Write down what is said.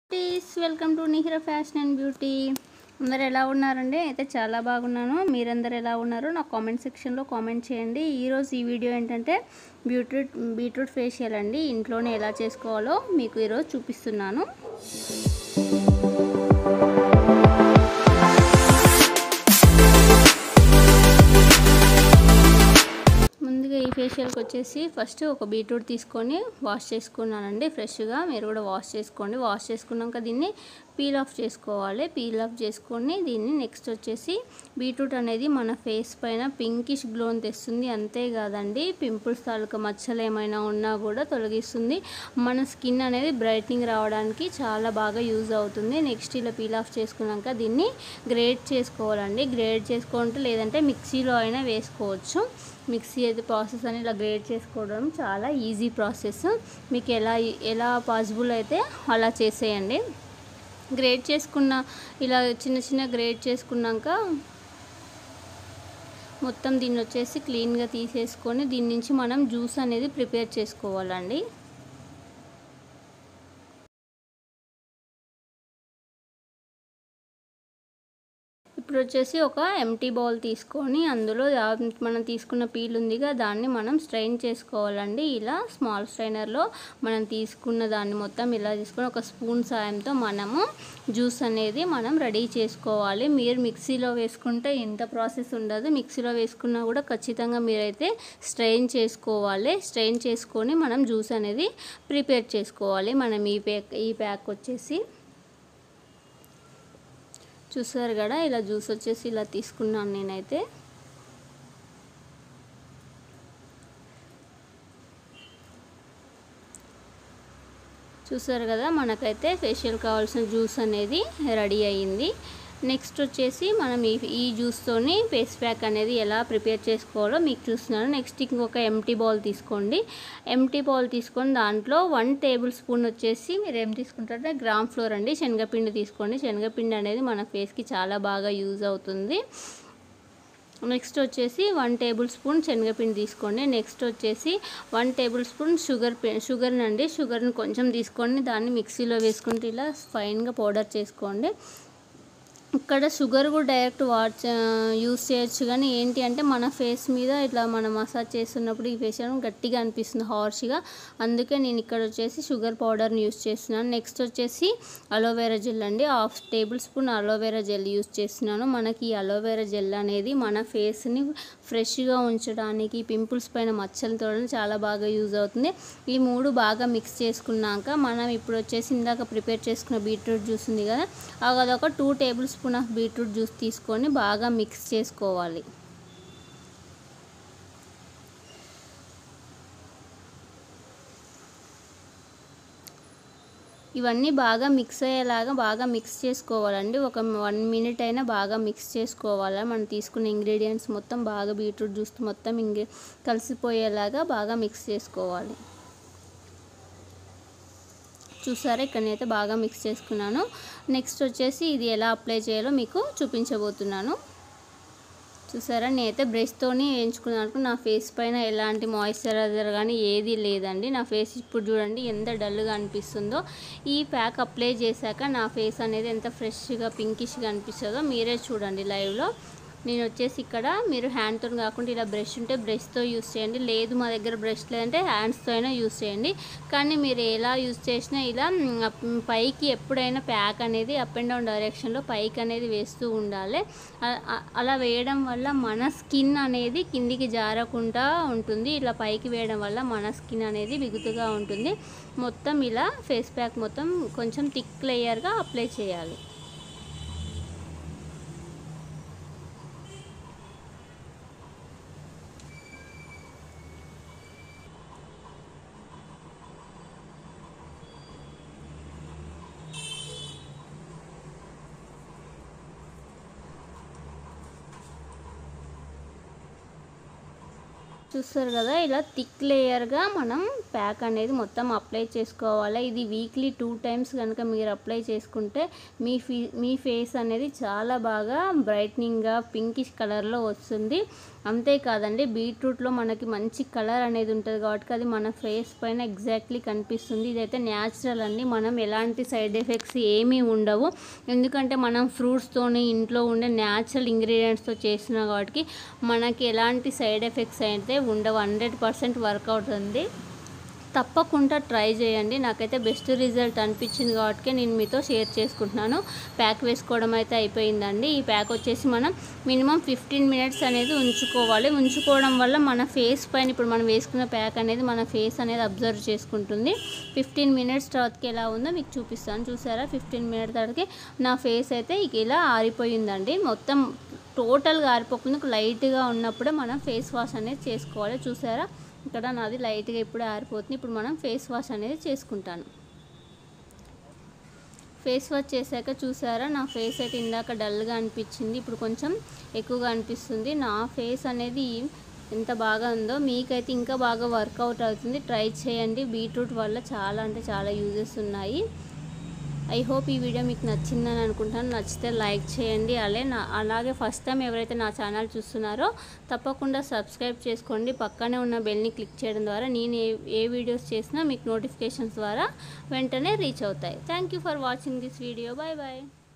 please welcome to Nihira fashion and beauty అందరు ఎలా ఉన్నారండి అయితే చాలా బాగున్నాను మీరందరు ఎలా ఉన్నారు నా కామెంట్ సెక్షన్లో కామెంట్ చేయండి ఈరోజు ఈ వీడియో ఏంటంటే బీట్రూట్ బీట్రూట్ ఫేషియల్ అండి ఇంట్లోనే ఎలా చేసుకోవాలో మీకు ఈరోజు చూపిస్తున్నాను ముందుగా ఈ ఫేషియల్కి వచ్చేసి ఫస్ట్ ఒక బీట్రూట్ తీసుకొని వాష్ చేసుకున్నానండి ఫ్రెష్గా మీరు కూడా వాష్ చేసుకోండి వాష్ చేసుకున్నాక దీన్ని పీల్ ఆఫ్ చేసుకోవాలి పీల్ ఆఫ్ చేసుకొని దీన్ని నెక్స్ట్ వచ్చేసి బీట్రూట్ అనేది మన ఫేస్ పైన పింకిష్ గ్లోని తెస్తుంది అంతేకాదండి పింపుల్స్ తాలూకా మచ్చలు ఏమైనా ఉన్నా కూడా తొలగిస్తుంది మన స్కిన్ అనేది బ్రైట్నింగ్ రావడానికి చాలా బాగా యూజ్ అవుతుంది నెక్స్ట్ ఇలా పీల్ ఆఫ్ చేసుకున్నాక దీన్ని గ్రేట్ చేసుకోవాలండి గ్రేట్ చేసుకుంటే లేదంటే మిక్సీలో అయినా వేసుకోవచ్చు మిక్సీ అయితే ప్రాసెస్ అని ఇలా గ్రేట్ చేసుకోవడం చాలా ఈజీ ప్రాసెస్ మీకు ఎలా ఎలా పాసిబుల్ అయితే అలా చేసేయండి గ్రేట్ చేసుకున్న ఇలా చిన్న చిన్న గ్రేట్ చేసుకున్నాక మొత్తం దీన్ని వచ్చేసి క్లీన్గా తీసేసుకొని దీని నుంచి మనం జ్యూస్ అనేది ప్రిపేర్ చేసుకోవాలండి ఇప్పుడు వచ్చేసి ఒక ఎంటీ బౌల్ తీసుకొని అందులో మనం తీసుకున్న పీల్ ఉందిగా దాన్ని మనం స్ట్రైన్ చేసుకోవాలండి ఇలా స్మాల్ స్ట్రైనర్లో మనం తీసుకున్న దాన్ని మొత్తం ఇలా తీసుకొని ఒక స్పూన్ సాయంతో మనము జ్యూస్ అనేది మనం రెడీ చేసుకోవాలి మీరు మిక్సీలో వేసుకుంటే ఇంత ప్రాసెస్ ఉండదు మిక్సీలో వేసుకున్నా కూడా ఖచ్చితంగా మీరైతే స్ట్రెయిన్ చేసుకోవాలి స్ట్రెయిన్ చేసుకొని మనం జ్యూస్ అనేది ప్రిపేర్ చేసుకోవాలి మనం ఈ ప్యాక్ ఈ ప్యాక్ వచ్చేసి చూసారు కదా ఇలా జ్యూస్ వచ్చేసి ఇలా తీసుకున్నాను నేనైతే చూసారు కదా మనకైతే ఫేషియల్ కావాల్సిన జ్యూస్ అనేది రెడీ అయ్యింది నెక్స్ట్ వచ్చేసి మనం ఈ ఈ జ్యూస్తోని ఫేస్ ప్యాక్ అనేది ఎలా ప్రిపేర్ చేసుకోవాలో మీకు చూస్తున్నాను నెక్స్ట్ ఇంకొక ఎంటీ బౌల్ తీసుకోండి ఎంటీ బౌల్ తీసుకొని దాంట్లో వన్ టేబుల్ స్పూన్ వచ్చేసి మీరు ఏం తీసుకుంటారంటే గ్రామ్ ఫ్లోర్ అండి శనగపిండి తీసుకోండి శనగపిండి అనేది మన ఫేస్కి చాలా బాగా యూజ్ అవుతుంది నెక్స్ట్ వచ్చేసి వన్ టేబుల్ స్పూన్ శనగపిండి తీసుకోండి నెక్స్ట్ వచ్చేసి one tablespoon sugar sugar అండి షుగర్ని కొంచెం తీసుకొని దాన్ని మిక్సీలో వేసుకుంటే ఇలా ఫైన్గా పౌడర్ చేసుకోండి ఇక్కడ షుగర్ కూడా డైరెక్ట్ వాచ్ యూస్ చేయొచ్చు కానీ ఏంటి అంటే మన ఫేస్ మీద ఇట్లా మనం మసాజ్ చేస్తున్నప్పుడు ఈ ఫేస్ గట్టిగా అనిపిస్తుంది హార్ష్గా అందుకే నేను ఇక్కడ వచ్చేసి షుగర్ పౌడర్ని యూస్ చేస్తున్నాను నెక్స్ట్ వచ్చేసి అలోవెరా జెల్ అండి half tablespoon aloe vera gel use చేస్తున్నాను మనకి ఈ అలోవెరా జెల్ అనేది మన ఫేస్ని ఫ్రెష్గా ఉంచడానికి పింపుల్స్ పైన మచ్చలు తోడడం చాలా బాగా యూజ్ అవుతుంది ఈ మూడు బాగా మిక్స్ చేసుకున్నాక మనం ఇప్పుడు వచ్చేసి ఇందాక ప్రిపేర్ చేసుకున్న బీట్రూట్ జ్యూస్ ఉంది కదా అదొక two tablespoon of beetroot juice తీసుకొని బాగా మిక్స్ చేసుకోవాలి ఇవన్నీ బాగా మిక్స్ అయ్యేలాగా బాగా మిక్స్ చేసుకోవాలండి ఒక వన్ మినిట్ అయినా బాగా మిక్స్ చేసుకోవాలి మనం తీసుకున్న ఇంగ్రీడియంట్స్ మొత్తం బాగా బీట్రూట్ జ్యూస్ మొత్తం ఇంగ్రీ కలిసిపోయేలాగా బాగా మిక్స్ చేసుకోవాలి చూసారా ఇక్కడ నేనైతే బాగా మిక్స్ చేసుకున్నాను నెక్స్ట్ వచ్చేసి ఇది ఎలా అప్లై చేయాలో మీకు చూపించబోతున్నాను చూసారా నేనైతే బ్రష్తోని వేయించుకున్నాను నా ఫేస్ పైన ఎలాంటి మాయిశ్చరైజర్ కానీ ఏది లేదండి నా ఫేస్ ఇప్పుడు చూడండి ఎంత డల్గా అనిపిస్తుందో ఈ ప్యాక్ అప్లై చేశాక నా ఫేస్ అనేది ఎంత ఫ్రెష్గా పింకిష్గా అనిపిస్తుందో మీరే చూడండి లైవ్లో నేను వచ్చేసి ఇక్కడ మీరు హ్యాండ్తో కాకుండా ఇలా బ్రష్ ఉంటే బ్రష్తో యూస్ చేయండి లేదు మా దగ్గర బ్రష్ లేదంటే హ్యాండ్స్తో అయినా యూస్ చేయండి కానీ మీరు ఎలా యూస్ చేసినా ఇలా పైకి ఎప్పుడైనా ప్యాక్ అనేది అప్ అండ్ డౌన్ డైరెక్షన్లో పైకి అనేది వేస్తూ ఉండాలి అలా వేయడం వల్ల మన స్కిన్ అనేది కిందికి జారకుండా ఉంటుంది ఇలా పైకి వేయడం వల్ల మన స్కిన్ అనేది బిగుతుగా ఉంటుంది మొత్తం ఇలా ఫేస్ ప్యాక్ మొత్తం కొంచెం థిక్ లేయర్గా అప్లై చేయాలి చూస్తారు కదా ఇలా థిక్ లేయర్గా మనం ప్యాక్ అనేది మొత్తం అప్లై చేసుకోవాలి ఇది వీక్లీ టూ టైమ్స్ కనుక మీరు అప్లై చేసుకుంటే మీ ఫీ మీ ఫేస్ అనేది చాలా బాగా బ్రైట్నింగ్గా పింకిష్ కలర్లో వస్తుంది అంతేకాదండి బీట్రూట్లో మనకి మంచి కలర్ అనేది ఉంటుంది కాబట్టి అది మన ఫేస్ పైన ఎగ్జాక్ట్లీ కనిపిస్తుంది ఇదైతే న్యాచురల్ అండి మనం ఎలాంటి సైడ్ ఎఫెక్ట్స్ ఏమీ ఉండవు ఎందుకంటే మనం ఫ్రూట్స్తోని ఇంట్లో ఉండే న్యాచురల్ ఇంగ్రీడియంట్స్తో చేసిన కాబట్టి మనకి ఎలాంటి సైడ్ ఎఫెక్ట్స్ అయితే ఉండవు హండ్రెడ్ పర్సెంట్ వర్క్ అవుతుంది తప్పకుండా ట్రై చేయండి నాకైతే బెస్ట్ రిజల్ట్ అనిపించింది కాబట్టి నేను మీతో షేర్ చేసుకుంటున్నాను ప్యాక్ వేసుకోవడం అయితే అయిపోయిందండి ఈ ప్యాక్ వచ్చేసి మనం మినిమం ఫిఫ్టీన్ మినిట్స్ అనేది ఉంచుకోవాలి ఉంచుకోవడం వల్ల మన ఫేస్ పైన ఇప్పుడు మనం వేసుకున్న ప్యాక్ అనేది మన ఫేస్ అనేది అబ్జర్వ్ చేసుకుంటుంది ఫిఫ్టీన్ మినిట్స్ తర్వాతకి ఎలా ఉందో మీకు చూపిస్తాను చూసారా ఫిఫ్టీన్ మినిట్స్ తర్వాతకి నా ఫేస్ అయితే ఇక ఇలా ఆరిపోయిందండి మొత్తం టోటల్గా ఆరిపోకుండా లైట్గా ఉన్నప్పుడే మనం ఫేస్ వాష్ అనేది చేసుకోవాలి చూసారా ఇక్కడ నాది లైట్గా ఇప్పుడే ఆరిపోతుంది ఇప్పుడు మనం ఫేస్ వాష్ అనేది చేసుకుంటాను ఫేస్ వాష్ చేశాక చూసారా నా ఫేస్ అయితే ఇందాక డల్గా అనిపించింది ఇప్పుడు కొంచెం ఎక్కువగా అనిపిస్తుంది నా ఫేస్ అనేది ఎంత బాగా ఉందో మీకైతే ఇంకా బాగా వర్కౌట్ అవుతుంది ట్రై చేయండి బీట్రూట్ వల్ల చాలా అంటే చాలా యూజెస్ ఉన్నాయి ఐ హోప్ ఈ వీడియో మీకు నచ్చిందని అనుకుంటాను నచ్చితే లైక్ చేయండి అలాగే నా అలాగే ఫస్ట్ టైం ఎవరైతే నా ఛానల్ చూస్తున్నారో తప్పకుండా సబ్స్క్రైబ్ చేసుకోండి పక్కనే ఉన్న బెల్ని క్లిక్ చేయడం ద్వారా నేను ఏ ఏ వీడియోస్ చేసినా మీకు నోటిఫికేషన్స్ ద్వారా వెంటనే రీచ్ అవుతాయి thank you for watching this video bye bye